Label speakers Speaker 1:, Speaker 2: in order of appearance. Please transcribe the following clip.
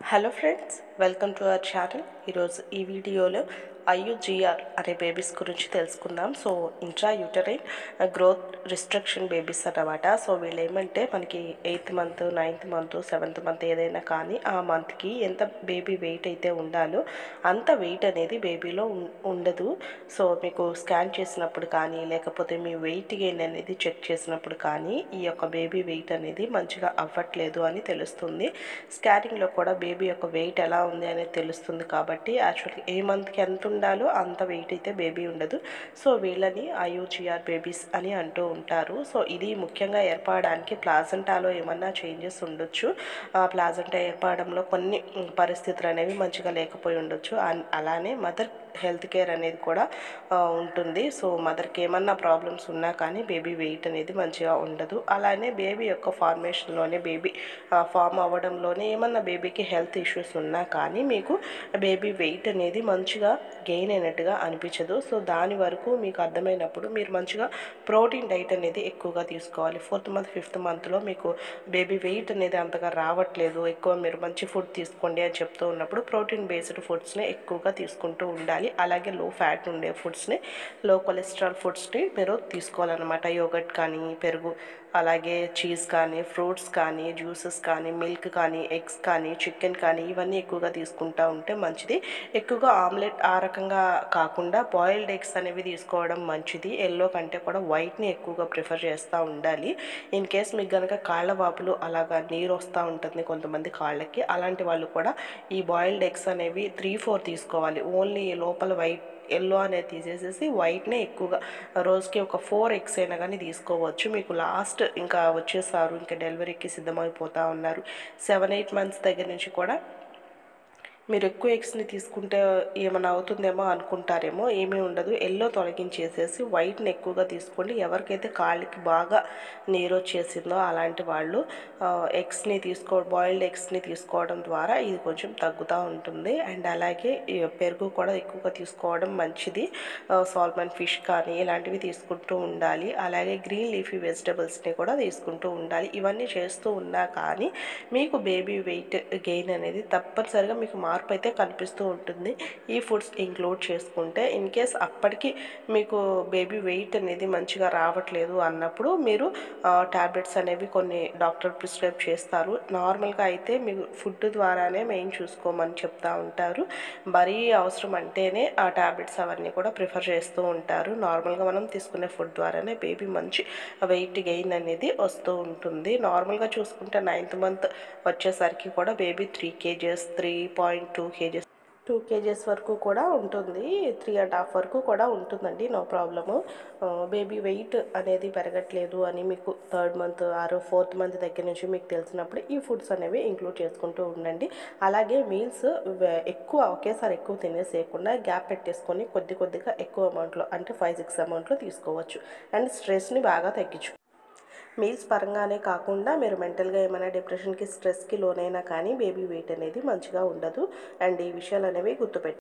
Speaker 1: hello friends welcome to our channel ఈరోజు ఈ వీడియోలో ఐయుజిఆర్ అనే బేబీస్ గురించి తెలుసుకుందాం so intra uterine growth restriction babies అన్నమాట సో వీళ్ళు ఏమంటే మనకి eighth month ninth month seventh month ఏదైనా కానీ ఆ మంత్కి ఎంత బేబీ వెయిట్ అయితే ఉండాలో అంత వెయిట్ అనేది బేబీలో ఉం- ఉండదు సో మీకు స్కాన్ చేసినప్పుడు కానీ లేకపోతే మీ వెయిట్ గెయిన్ అనేది చెక్ చేసినప్పుడు కానీ ఈ యొక్క బేబీ వెయిట్ అనేది మంచిగా అవ్వట్లేదు అని తెలుస్తుంది స్కానింగ్లో కూడా బేబీ యొక్క వెయిట్ ఎలా ఉంది అనేది తెలుస్తుంది కాబట్టి యాక్చువల్లీ ఏ మంత్కి ఎంత ఉండాలో అంత వెయిట్ అయితే బేబీ ఉండదు సో వీళ్ళని ఐయూజిఆర్ బేబీస్ అని అంటూ ఉంటారు సో ఇది ముఖ్యంగా ఏర్పడడానికి ప్లాజెంటాలో ఏమన్నా చేంజెస్ ఉండొచ్చు ఆ ప్లాజెంటా ఏర్పడడంలో కొన్ని ఉమ్, పరిస్థితులు అనేవి మంచిగా లేకపోయి ఉండొచ్చు అన్- అలానే మదర్ హెల్త్ కేర్ అనేది కూడా ఆ, ఉంటుంది సో మదర్కి ఏమన్నా ప్రాబ్లమ్స్ ఉన్నా కానీ బేబీ వెయిట్ అనేది మంచిగా ఉండదు అలానే బేబీ యొక్క ఫార్మేషన్లోనే బేబీ ఫామ్ అవ్వడంలోనే ఏమన్నా బేబీకి హెల్త్ ఇష్యూస్ ఉన్నా కానీ మీకు బేబీ వెయిట్ అనేది మంచిగా గెయిన్ అయినట్టుగా అనిపించదు సో దాని వరకు మీకు అర్థమైనప్పుడు మీరు మంచిగా ప్రోటీన్ డైట్ అనేది ఎక్కువగా తీసుకోవాలి ఫోర్త్ మంత్ ఫిఫ్త్ మంత్లో మీకు బేబీ వెయిట్ అనేది అంతగా రావట్లేదు ఎక్కువ మీరు మంచి ఫుడ్ తీసుకోండి అని చెప్తూ ఉన్నప్పుడు ప్రోటీన్ బేస్డ్ ఫుడ్స్ని ఎక్కువగా తీసుకుంటూ ఉండాలి అలాగే లో ఫ్యాట్ ఉండే ఫుడ్స్ని లో కొలెస్ట్రాల్ ఫుడ్స్ని మీరు తీసుకోవాలన్నమాట యోగట్ కానీ పెరుగు అలాగే చీజ్ కానీ ఫ్రూట్స్ కానీ జ్యూసెస్ కానీ మిల్క్ కానీ ఎగ్స్ కానీ చికెన్ కానీ ఇవన్నీ ఎక్కువగా తీసుకుంటూ ఉంటే మంచిది ఎక్కువగా ఆమ్లెట్ ఆ రకంగా కాకుండా బాయిల్డ్ ఎగ్స్ అనేవి తీసుకోవడం మంచిది ఎల్లో కంటే కూడా వైట్ని ఎక్కువగా ప్రిఫర్ చేస్తూ ఉండాలి ఇన్ కేస్ మీకు కనుక కాళ్ళ వాపులు అలాగా నీరు వస్తూ ఉంటుంది కొంతమంది కాళ్ళకి అలాంటి వాళ్ళు కూడా ఈ బాయిల్డ్ ఎగ్స్ అనేవి త్రీ ఫోర్ తీసుకోవాలి ఓన్లీ లోపల వైట్ ఎల్లో అనేది తీసేసేసి వైట్నే ఎక్కువగా రోజుకి ఒక ఫోర్ ఎగ్స్ అయినా కానీ తీసుకోవచ్చు మీకు లాస్ట్ ఇంకా వచ్చేసారు ఇంకా డెలివరీకి సిద్ధమైపోతూ ఉన్నారు సెవెన్ ఎయిట్ మంత్స్ దగ్గర నుంచి కూడా మీరు ఎక్కువ ఎగ్స్ని తీసుకుంటే ఏమైనా అవుతుందేమో అనుకుంటారేమో ఏమీ ఉండదు ఎల్లో తొలగించేసేసి వైట్ని ఎక్కువగా తీసుకోండి ఎవరికైతే కాళ్ళకి బాగా నీరు వచ్చేసిందో అలాంటి వాళ్ళు ఎగ్స్ని తీసుకో బాయిల్డ్ ఎగ్స్ని తీసుకోవడం ద్వారా ఇది కొంచెం తగ్గుతూ ఉంటుంది అండ్ అలాగే ఈ పెరుగు కూడా ఎక్కువగా తీసుకోవడం మంచిది సాల్మన్ ఫిష్ కానీ ఇలాంటివి తీసుకుంటూ ఉండాలి అలాగే గ్రీన్ లీఫీ వెజిటబుల్స్ని కూడా తీసుకుంటూ ఉండాలి ఇవన్నీ చేస్తూ ఉన్నా కానీ మీకు బేబీ వెయిట్ గెయిన్ అనేది తప్పనిసరిగా మీకు మార్పు అయితే కనిపిస్తూ ఉంటుంది ఈ ఫుడ్స్ ఇంక్లూడ్ చేసుకుంటే ఇన్ కేస్ అప్పటికి మీకు బేబీ వెయిట్ అనేది మంచిగా రావట్లేదు అన్నప్పుడు మీరు ట్యాబ్లెట్స్ అనేవి కొన్ని డాక్టర్ ప్రిస్క్రైబ్ చేస్తారు నార్మల్గా అయితే మీకు ఫుడ్ ద్వారానే మెయిన్ చూసుకోమని చెప్తా ఉంటారు మరీ అవసరం అంటేనే ఆ ట్యాబ్లెట్స్ అవన్నీ కూడా ప్రిఫర్ చేస్తూ ఉంటారు నార్మల్గా మనం తీసుకునే ఫుడ్ ద్వారానే బేబీ మంచి వెయిట్ గెయిన్ అనేది వస్తూ ఉంటుంది నార్మల్గా చూసుకుంటే నైన్త్ మంత్ వచ్చేసరికి కూడా baby three kgs three point two kgs two kgs వరకు కూడా ఉంటుంది త్రీ అండ్ హాఫ్ వరకు కూడా ఉంటుందండి నో ప్రాబ్లము బేబీ వెయిట్ అనేది పెరగట్లేదు అని మీకు థర్డ్ మంత్ ఆరు ఫోర్త్ మంత్ దగ్గర నుంచి మీకు తెలిసినప్పుడు ఈ ఫుడ్స్ అనేవి ఇంక్లూడ్ చేసుకుంటూ ఉండండి అలాగే మీల్స్ ఎక్కువ ఒకేసారి ఎక్కువ తినేసేయకుండా గ్యాప్ పెట్టేసుకొని కొద్ది కొద్దిగా ఎక్కువ అమౌంట్లో అంటే ఫైవ్ సిక్స్ అమౌంట్లో తీసుకోవచ్చు అండ్ స్ట్రెస్ని బాగా తగ్గించు మీల్స్ పరంగానే కాకుండా మీరు మెంటల్గా ఏమైనా డిప్రెషన్కి స్ట్రెస్కి లోనైనా కానీ బేబీ వెయిట్ అనేది మంచిగా ఉండదు అండ్ ఈ విషయాలు అనేవి గుర్తుపెట్టి